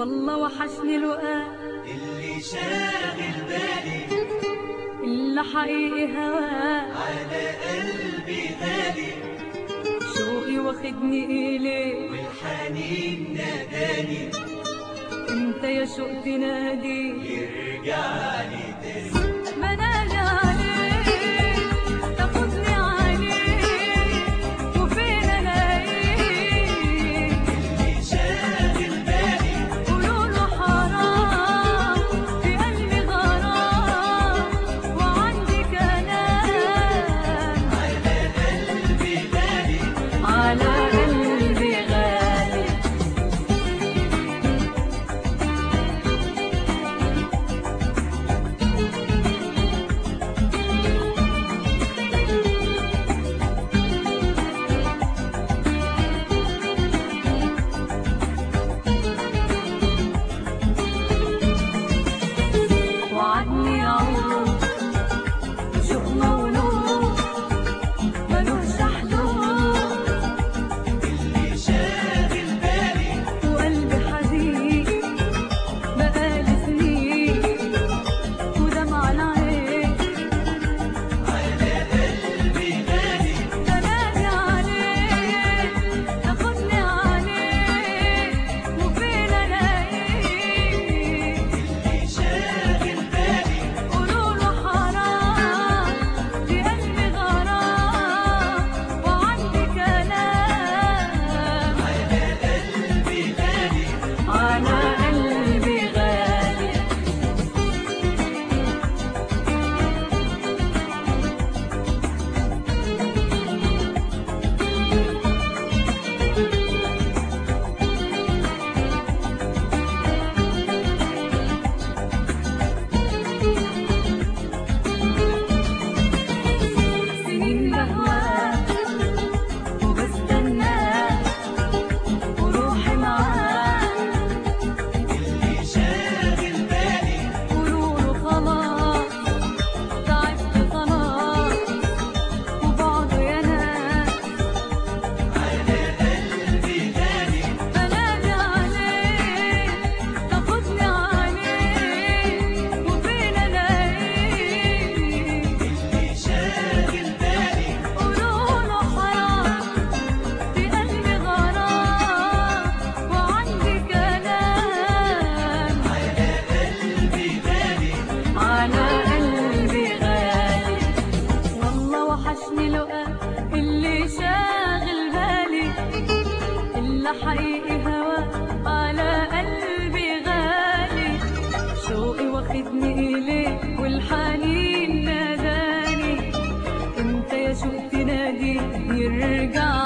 والله وحشني لقاء اللي شاغل بالي اللي حقيقي هواه على قلبي غالي شوقي واخدني إليه والحنين ناداني انت يا شوق تنادي يرجع لي تاني بنادي عليك تاخدني عليك وفين الاقيك اللي شاغل بالي قولوا له حرام في قلبي غرام وعندي كلام على قلبي غالي على قلبي غالي وعدني يعود شوق مولود ملوش حدود اللي شاغل بالي وقلبي حزين بقالي سنين ودمع العين على قلبي غالي بنادي عليك تاخدني عليك وفين الاقيك اللي شاغل بالي قولوا له حرام في قلبي غرام وعندي كلام على قلبي غالي على قلبي غالي سنين بهواك وبستناك وروحي معاك اللي شاغل بالي قولوله خلاص تعبت خلاص وبعده يا ناس على قلبي غالي بنادي عليك تاخدني عليك وفين الاقيك اللي شاغل بالي قولوله حرام في قلبي غرام وعندي كلام على قلبي غالي على قلبي غالي والله وحشني لقاء اللي شاغل بالي اللي حقيقي هوا على قلبي غالي شوقي واخدني إليه والحنين ناداني انت يا شوق تنادي يرجع